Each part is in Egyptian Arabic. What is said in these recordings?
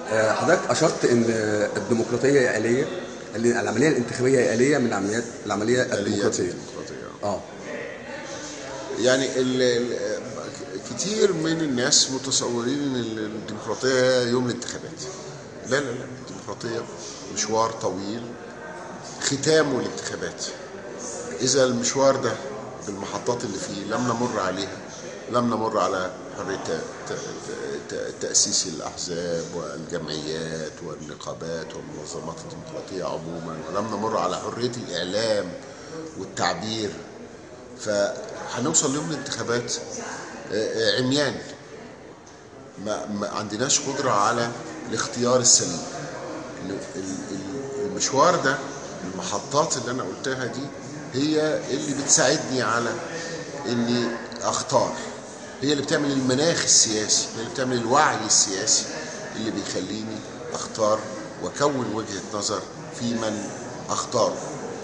آه، حضرتك اشرت ان الديمقراطيه هي اليه ان العمليه الانتخابيه هي اليه من عمليات العمليه آليات الديمقراطيه الديمقراطية. اه يعني ال ال كتير من الناس متصورين ان الديمقراطيه هي يوم الانتخابات لا لا لا الديمقراطيه مشوار طويل ختامه الانتخابات اذا المشوار ده بالمحطات اللي فيه لم نمر عليها لم نمر على حريه ت- ت- ت- تاسيس الاحزاب والجمعيات والنقابات والمنظمات الديمقراطيه عموما ولم نمر على حريه الاعلام والتعبير فهنوصل ليوم الانتخابات آه، آه، عميان ما, ما عندناش قدرة على الاختيار السليم ال- ال- ال- المشوار ده المحطات اللي أنا قلتها دي هي اللي بتساعدني على إني أختار هي اللي بتعمل المناخ السياسي هي اللي بتعمل الوعي السياسي اللي بيخليني أختار وأكون وجهة نظر في من أختاره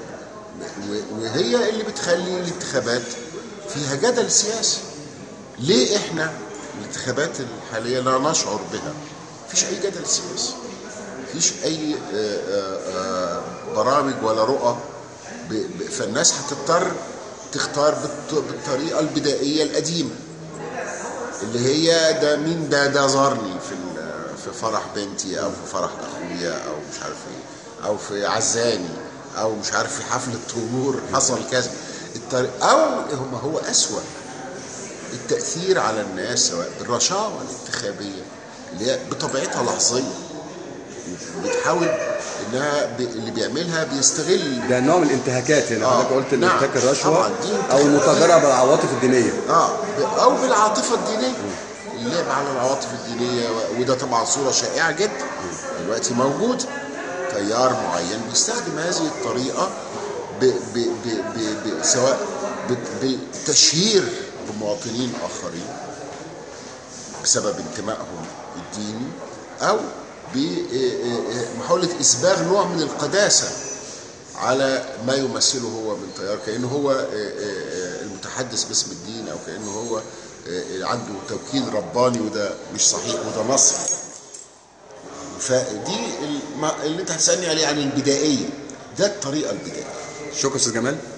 و- وهي اللي بتخلي الانتخابات فيها جدل سياسي ليه احنا الانتخابات الحاليه لا نشعر بها مفيش اي جدل سياسي مفيش اي آه، آه، آه، برامج ولا رؤى ب- ب- فالناس هتضطر تختار بالط- بالطريقه البدائيه القديمه اللي هي ده مين ده ده زارني في ال- في فرح بنتي او في فرح اخويا او مش عارف ايه او في عزاني او مش عارف في حفله طهور حصل كذا الطريق او هم هو اسوأ التاثير على الناس سواء بالرشاوى الانتخابيه اللي هي بطبيعتها لحظيه بتحاول انها ب... اللي بيعملها بيستغل ده نوع من الانتهاكات هنا آه، حضرتك قلت ان نعم. انتهاك الرشوه طبعاً، دي او انتهاكات. المتاجره بالعواطف الدينيه اه ب- او بالعاطفه الدينيه اللعب على العواطف الدينيه و- وده طبعا صوره شائعه جدا دلوقتي موجود تيار معين بيستخدم هذه الطريقه ب ب ب ب ب سواء ب- بالتشهير بمواطنين اخرين بسبب انتمائهم الديني او بمحاوله اسباغ نوع من القداسه على ما يمثله هو من تيار كانه هو آه، آه، المتحدث باسم الدين او كانه هو آه، عنده توكيل رباني وده مش صحيح وده نصر فدي الم- اللي انت هتسالني عليه عن البدائيه ده الطريقه البدائيه شكرا استاذ جمال